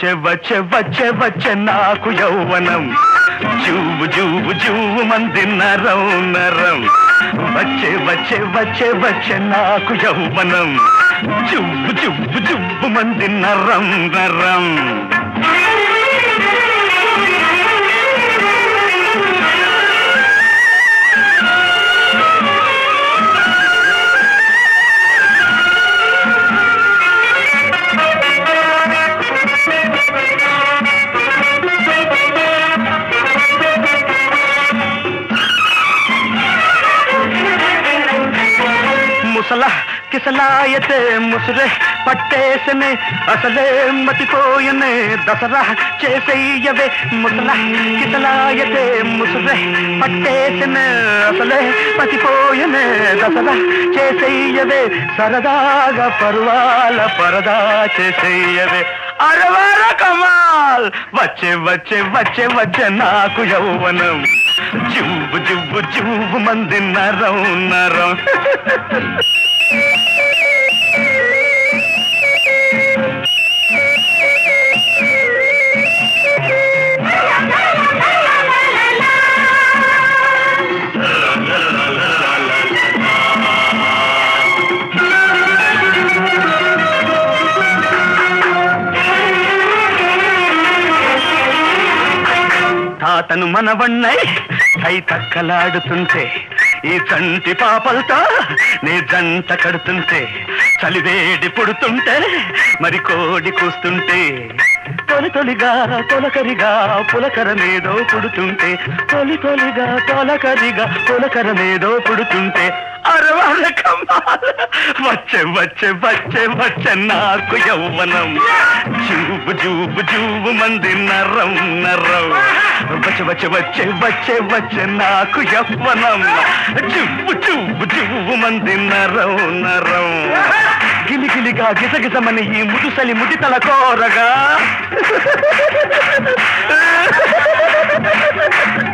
వచ్చే వచ్చే వచ్చే వచ్చే నాకు యౌవనం జూవు జూవు జూవు మంది నరం నరం వచ్చే వచ్చే వచ్చే వచ్చే నాకు యౌవనం జువ్వు జువ్వు జువ్వు మంది నరం నరం ముసల కిసలాయతే ముసురే పట్టేసనే అసలే మతిపోయనే దసరా చేసయ్యవే ముసల కిసలాయతే ముసురే పట్టేసనే అసలే మతిపోయనే దసరా చేసయ్యవే సరదాగా పరువాల పరదా చేసయ్యవే అరవర కమాల్ వచ్చే వచ్చే వచ్చే వచ్చే నాకు యౌవనం జువ్వు జువ్వు జువ్వు మంది నరం నరం తాతను మనవన్నై కై తక్కలాడుతుంటే ఈ చంటి పాపలతో నీ జంట కడుతుంటే చలివేడి పుడుతుంటే మరి కోడి కూస్తుంటే తొలి తొలిగా తొలకరిగా పులకరమేదో పుడుతుంటే తొలి తొలిగా తొలకరిగా పులకరమేదో పుడుతుంటే అరవర కమ్మాల వచ్చే వచ్చే వచ్చే వచ్చే నాకు యౌవనం జూబు జూబు జూబు మంది నరం నరం వచ్చే వచ్చే వచ్చే వచ్చే వచ్చే నాకు యవ్వనం జువ్వు జువ్వు జువ్వు మంది నరం నరం గిలిగిలిగా గిసగిసమని ఈ ముదుసలి ముడితల కోరగా